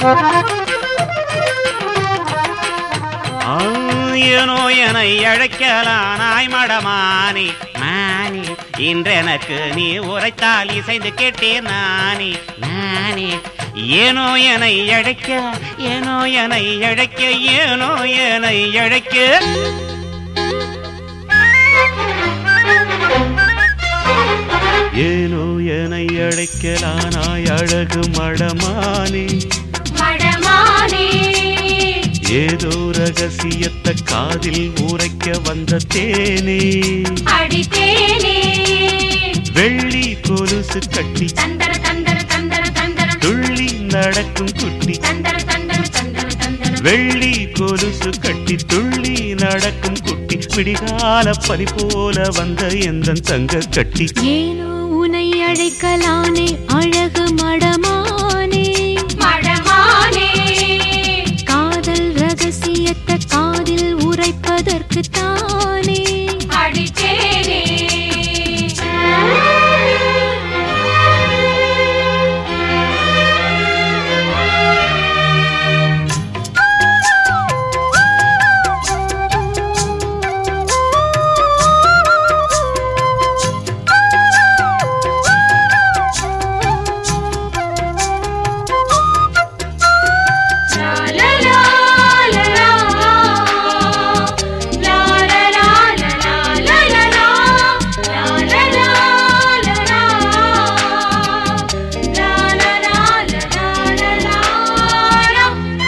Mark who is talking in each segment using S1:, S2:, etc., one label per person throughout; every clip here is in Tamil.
S1: ஆ, ஏனோ என அழைக்கலானாய் மடமானி மானி இன்றெனக்கு நீ உரைத்தால் இசைந்து கேட்டேன் நானி நானி ஏனோ என அழைக்க ஏனோ என அழைக்க ஏனோ என அழைக்க ஏனோ என அழைக்கலானாய் அழகு மடமானி
S2: மடமானே
S1: ஏதோ ரகசியத்தை காதில் உரைக்க வந்த தேனே
S2: அடித்தேனே
S1: வெள்ளி கொலுசு கட்டி
S2: தந்தர தந்தர தந்தர தந்தர
S1: துள்ளி நடக்கும் குட்டி
S2: தந்தர தந்தர தந்தர தந்தர
S1: வெள்ளி கொலுசு கட்டி துள்ளி நடக்கும் குட்டி விடிகால பனி போல வந்த எந்த தங்க கட்டி
S3: ஏனோ உனை அழைக்கலானே அழகு மடமானே
S2: மடமானே
S3: காதல் ரகசியத்தை காதில் உரைப்பதற்கு தானே
S2: அடித்தேனே லா லா லா லா லா. லா லா லா லா லா லா லா லா. லா லா லா லா லா. லா லா லா லா லா லா லா.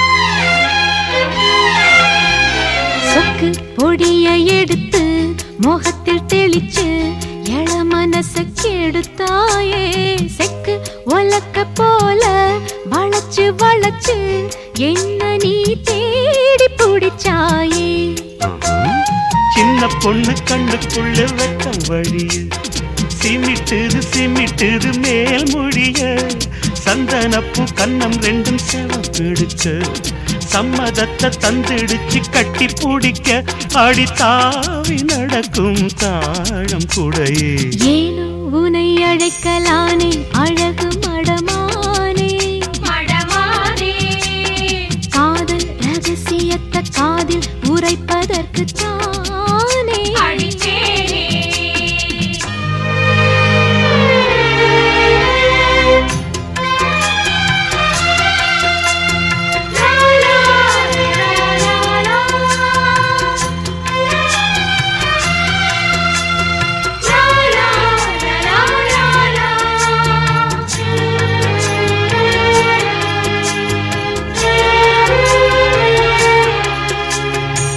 S3: சொக்கு பொடிய எடுத்து முகத்தில் தெளிச்சு எழ மனச கெடுத்தாயே செக்கு ஒலக்க போல வளைச்சு வளைச்சு என்ன நீ தேடி பிடிச்சாயே
S1: சின்ன பொண்ணு கண்ணுக்குள்ள வெட்டம் வழிய சிமிட்டுது சிமிட்டுது மேல் மொழிய சந்தனப்பூ கன்னம் ரெண்டும் செவப்பிடிச்ச சம்மதத்தை தந்திடுச்சு கட்டி பிடிக்க அடி தாவி நடக்கும் தாழம் குடையே
S3: ஏனோ உனை அழைக்கலானே அழகு மடமானே
S2: மடமானே
S3: காதல் ரகசியத்தை காதில் உரைப்பதற்கு தானே
S2: அடித்தேனே லா லா லா லா லா. லா லா லா லா லா.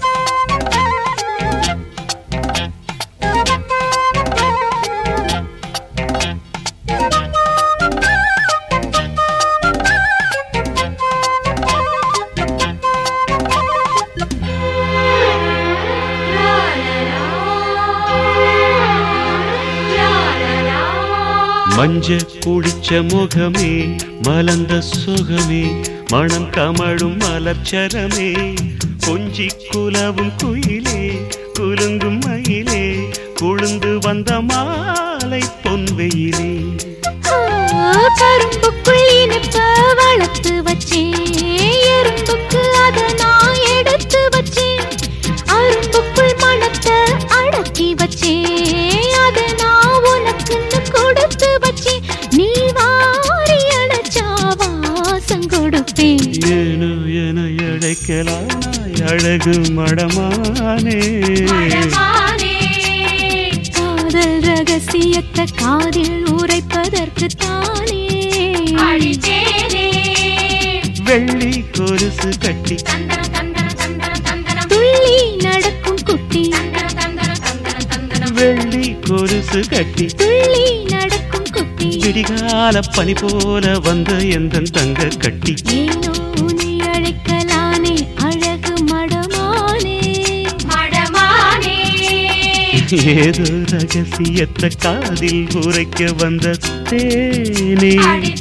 S1: மஞ்ச குடிச்ச முகமே மலர்ந்த சுகமே மனம் கமழும் மலர்ச்சரமே கொஞ்சி குலவும் குயிலே குலுங்கும் மயிலே குழுந்து வந்த மாலை பொன்வெயிலே
S3: கரும்புக்குள் இனிப்ப வளர்த்து வச்சேன் எறும்புக்கு அத நான் எடுத்து வச்சேன் அரும்புக்குள் மனத்தை அடக்கி வச்சேன் அத நான் உனக்குன்னு கொடுத்து வச்சேன் நீ வாரி அணைச்சா வாசம் கொடுப்பேன்
S1: ஏனோ என அழைக்கலாய் அழகு மடமானே
S2: மடமானே
S3: காதல் ரகசியத்தை காதில் உரைப்பதற்கு தானே
S2: அடித்தேனே
S1: வெள்ளி கொலுசு கட்டி
S2: தந்தர தந்தர தந்தர தந்தரம்
S3: துள்ளி நடக்கும் குட்டி
S2: தந்தர தந்தர தந்தர தந்தரம்
S1: வெள்ளி கொலுசு கட்டி
S3: துள்ளி நடக்கும் குட்டி
S1: விடிகால பனி போல வந்த எந்த தங்க கட்டி
S3: ஏனோ உன்னை அழைக்கலானே அழகு மடமானே
S2: மடமானே
S1: ஏதோ ரகசியத்தை காதில் உரைக்க வந்த தேனே
S2: அடித்தேனே